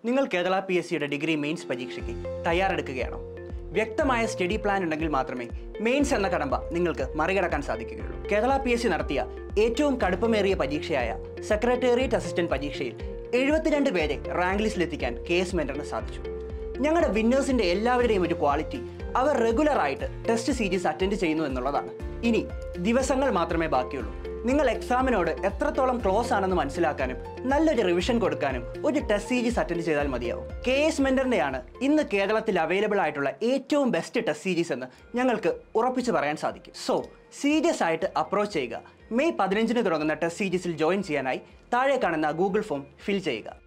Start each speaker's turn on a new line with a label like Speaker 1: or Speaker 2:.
Speaker 1: നിങ്ങൾ Kerala P S സിയുടെ degree mains പരീക്ഷയ്ക്ക് തയ്യാറെടുക്കുകയാണോ വ്യക്തമായ സ്റ്റഡി പ്ലാൻ ഉണ്ടെങ്കിൽ മാത്രമേ മെയിൻസ് എന്ന കടമ്പ നിങ്ങൾക്ക് മറികടക്കാൻ സാധിക്കുകയുള്ളൂ കേരള പി എസ് സി നടത്തിയ ഏറ്റവും കടുപ്പമേറിയ പരീക്ഷയായ സെക്രട്ടേറിയറ്റ് അസിസ്റ്റന്റ് പരീക്ഷയിൽ എഴുപത്തിരണ്ട് പേരെ റാങ്ക് ലിസ്റ്റിലെത്തിക്കാൻ കെ എസ് മെന്ററിന് സാധിച്ചു ഞങ്ങളുടെ വിന്നേഴ്സിന്റെ എല്ലാവരുടെയും ഒരു ക്വാളിറ്റി അവർ റെഗുലർ ആയിട്ട് ടെസ്റ്റ് സീരീസ് അറ്റൻഡ് ചെയ്യുന്നു എന്നുള്ളതാണ് ഇനി ദിവസങ്ങൾ മാത്രമേ ബാക്കിയുള്ളൂ നിങ്ങൾ എക്സാമിനോട് എത്രത്തോളം ക്ലോസ് ആണെന്ന് മനസ്സിലാക്കാനും നല്ലൊരു റിവിഷൻ കൊടുക്കാനും ഒരു ടെസ്റ്റ് സീരീസ് അറ്റൻഡ് ചെയ്താൽ മതിയാവും കെ എസ് മെന്ററിന്റെയാണ് ഇന്ന് കേരളത്തിൽ അവൈലബിൾ ആയിട്ടുള്ള ഏറ്റവും ബെസ്റ്റ് ടെസ്റ്റ് സീരീസ് എന്ന് ഞങ്ങൾക്ക് ഉറപ്പിച്ച് പറയാൻ സാധിക്കും സോ സീരിയസ് ആയിട്ട് അപ്രോച്ച് ചെയ്യുക മെയ് പതിനഞ്ചിന് തുടങ്ങുന്ന ടെസ്റ്റ് സീരീസിൽ ജോയിൻ ചെയ്യാനായി താഴെ കാണുന്ന ഗൂഗിൾ ഫോം ഫിൽ ചെയ്യുക